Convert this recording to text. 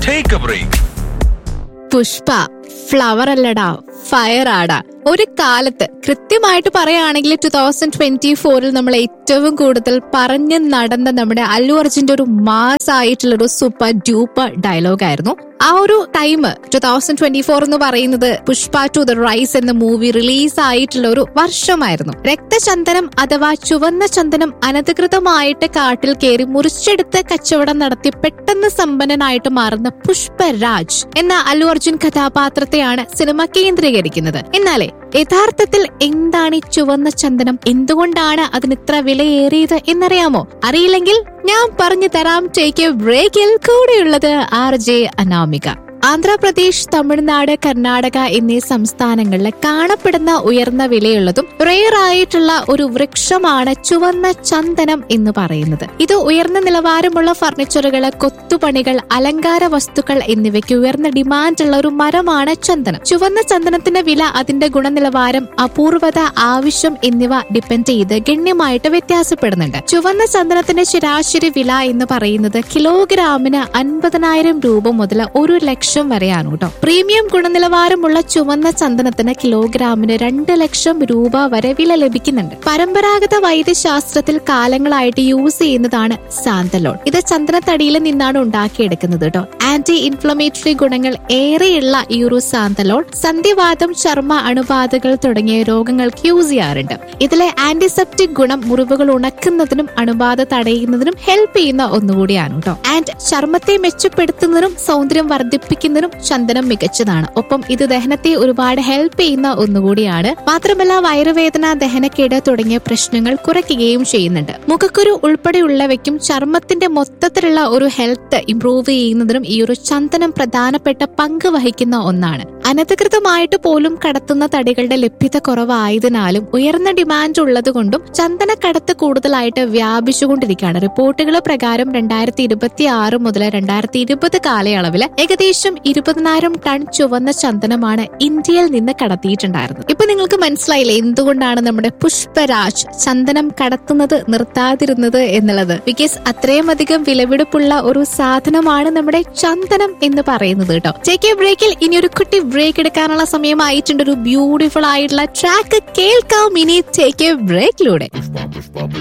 Take a break. Pushpa flower അല്ലടാ fire ആടാ ഒരു കാലത്ത് കൃത്യമായിട്ട് പറയുകയാണെങ്കിൽ ടു തൗസൻഡ് ട്വന്റി ഫോറിൽ നമ്മൾ ഏറ്റവും കൂടുതൽ പറഞ്ഞു നടന്ന നമ്മുടെ അല്ലു അർജുന്റെ ഒരു മാസ് ആയിട്ടുള്ള ഒരു സൂപ്പർ ഡ്യൂപ്പർ ഡയലോഗ് ആയിരുന്നു ആ ഒരു time two thousand twenty four എന്ന് പറയുന്നത് പുഷ്പ ടു ദ റൈസ് എന്ന മൂവി റിലീസ് ആയിട്ടുള്ള ഒരു വർഷമായിരുന്നു രക്തചന്ദനം അഥവാ ചുവന്ന ചന്ദനം അനധികൃതമായിട്ട് കാട്ടിൽ കയറി മുറിച്ചെടുത്ത് കച്ചവടം നടത്തി പെട്ടെന്ന് സമ്പന്നനായിട്ട് മാറുന്ന പുഷ്പരാജ് എന്ന അല്ലു അർജുൻ കഥാപാത്രത്തെയാണ് സിനിമ കേന്ദ്രീകരിക്കുന്നത് എന്നാലേ യഥാർത്ഥത്തിൽ എന്താണ് ഈ ചുവന്ന ചന്ദനം എന്തുകൊണ്ടാണ് അതിന് ഇത്ര വിലയേറിയത് എന്നറിയാമോ അറിയില്ലെങ്കിൽ ഞാൻ പറഞ്ഞു തരാം ടേക്ക് എ ബ്രേക്കിൽ കൂടെയുള്ളത് ആർ ജെ അനാമിക ആന്ധ്രാപ്രദേശ് തമിഴ്നാട് കർണാടക എന്നീ സംസ്ഥാനങ്ങളിൽ കാണപ്പെടുന്ന ഉയർന്ന വിലയുള്ളതും റെയർ ആയിട്ടുള്ള ഒരു വൃക്ഷമാണ് ചുവന്ന ചന്ദനം എന്ന് പറയുന്നത് ഇത് ഉയർന്ന നിലവാരമുള്ള ഫർണിച്ചറുകൾ കൊത്തുപണികൾ അലങ്കാര വസ്തുക്കൾ എന്നിവയ്ക്ക് ഉയർന്ന ഡിമാൻഡ് ഉള്ള ഒരു മരമാണ് ചന്ദനം ചുവന്ന ചന്ദനത്തിന്റെ വില അതിന്റെ ഗുണനിലവാരം അപൂർവത ആവശ്യം എന്നിവ ഡിപ്പെൻഡ് ചെയ്ത് ഗണ്യമായിട്ട് വ്യത്യാസപ്പെടുന്നുണ്ട് ചുവന്ന ചന്ദനത്തിന്റെ ശരാശരി വില എന്ന് പറയുന്നത് കിലോഗ്രാമിന് അൻപതിനായിരം രൂപ മുതൽ ഒരു ലക്ഷം വരെയാണ് കേട്ടോ പ്രീമിയം ഗുണനിലവാരമുള്ള ചുവന്ന ചന്ദനത്തിന് കിലോഗ്രാമിന് രണ്ട് ലക്ഷം രൂപ വരെ വില ലഭിക്കുന്നുണ്ട് പരമ്പരാഗത വൈദ്യശാസ്ത്രത്തിൽ കാലങ്ങളായിട്ട് യൂസ് ചെയ്യുന്നതാണ് സാന്തലോൺ ഇത് ചന്ദനത്തടിയിൽ നിന്നാണ് ഉണ്ടാക്കിയെടുക്കുന്നത് കേട്ടോ ആന്റി ഇൻഫ്ലമേറ്ററി ഗുണങ്ങൾ ഏറെയുള്ള ഈ ഒരു സാന്തലോൺ സന്ധിവാദം ചർമ്മ അണുബാധകൾ തുടങ്ങിയ രോഗങ്ങൾക്ക് യൂസ് ചെയ്യാറുണ്ട് ഇതിലെ ആന്റിസെപ്റ്റിക് ഗുണം മുറിവുകൾ ഉണക്കുന്നതിനും അണുബാധ തടയുന്നതിനും ഹെൽപ്പ് ചെയ്യുന്ന ഒന്നുകൂടിയാണ് കേട്ടോ ആൻഡ് ചർമ്മത്തെ മെച്ചപ്പെടുത്തുന്നതിനും സൗന്ദര്യം വർദ്ധിപ്പിക്കുന്നതിനും ചന്ദനം മികച്ചതാണ് ഒപ്പം ഇത് ദഹനത്തെ ഒരുപാട് ഹെൽപ്പ് ചെയ്യുന്ന ഒന്നുകൂടിയാണ് മാത്രമല്ല വയറുവേദന ദഹനക്കേട് തുടങ്ങിയ പ്രശ്നങ്ങൾ കുറയ്ക്കുകയും ചെയ്യുന്നുണ്ട് മുഖക്കുരു ഉൾപ്പെടെയുള്ളവയ്ക്കും ചർമ്മത്തിന്റെ മൊത്തത്തിലുള്ള ഒരു ഹെൽത്ത് ഇംപ്രൂവ് ചെയ്യുന്നതിനും ഈ ഒരു ചന്ദനം പ്രധാനപ്പെട്ട പങ്ക് വഹിക്കുന്ന ഒന്നാണ് അനധികൃതമായിട്ട് പോലും കടത്തുന്ന തടികളുടെ ലഭ്യത കുറവായതിനാലും ഉയർന്ന ഡിമാൻഡ് ഉള്ളതുകൊണ്ടും ചന്ദനക്കടത്ത് കൂടുതലായിട്ട് വ്യാപിച്ചുകൊണ്ടിരിക്കുകയാണ് റിപ്പോർട്ടുകൾ പ്രകാരം രണ്ടായിരത്തി ഇരുപത്തി ആറ് മുതൽ രണ്ടായിരത്തി ഇരുപത് കാലയളവിൽ ഏകദേശം ഇരുപതിനായിരം ടൺ ചുവന്ന ചന്ദനമാണ് ഇന്ത്യയിൽ നിന്ന് കടത്തിയിട്ടുണ്ടായിരുന്നത് ഇപ്പൊ നിങ്ങൾക്ക് മനസ്സിലായില്ലേ എന്തുകൊണ്ടാണ് നമ്മുടെ പുഷ്പരാജ് ചന്ദനം കടത്തുന്നത് നിർത്താതിരുന്നത് എന്നുള്ളത് ബിക്കോസ് അത്രയും അധികം വിലപിടിപ്പുള്ള ഒരു സാധനമാണ് നമ്മുടെ ചന്ദനം എന്ന് പറയുന്നത് കേട്ടോ ടേക്ക് എ ബ്രേക്കിൽ ഇനി ഒരു കുട്ടി ബ്രേക്ക് എടുക്കാനുള്ള സമയമായിട്ടുണ്ട് ഒരു ബ്യൂട്ടിഫുൾ ആയിട്ടുള്ള ട്രാക്ക് കേൾക്കാം ഇനി ടേക്ക് എ ബ്രേക്കിലൂടെ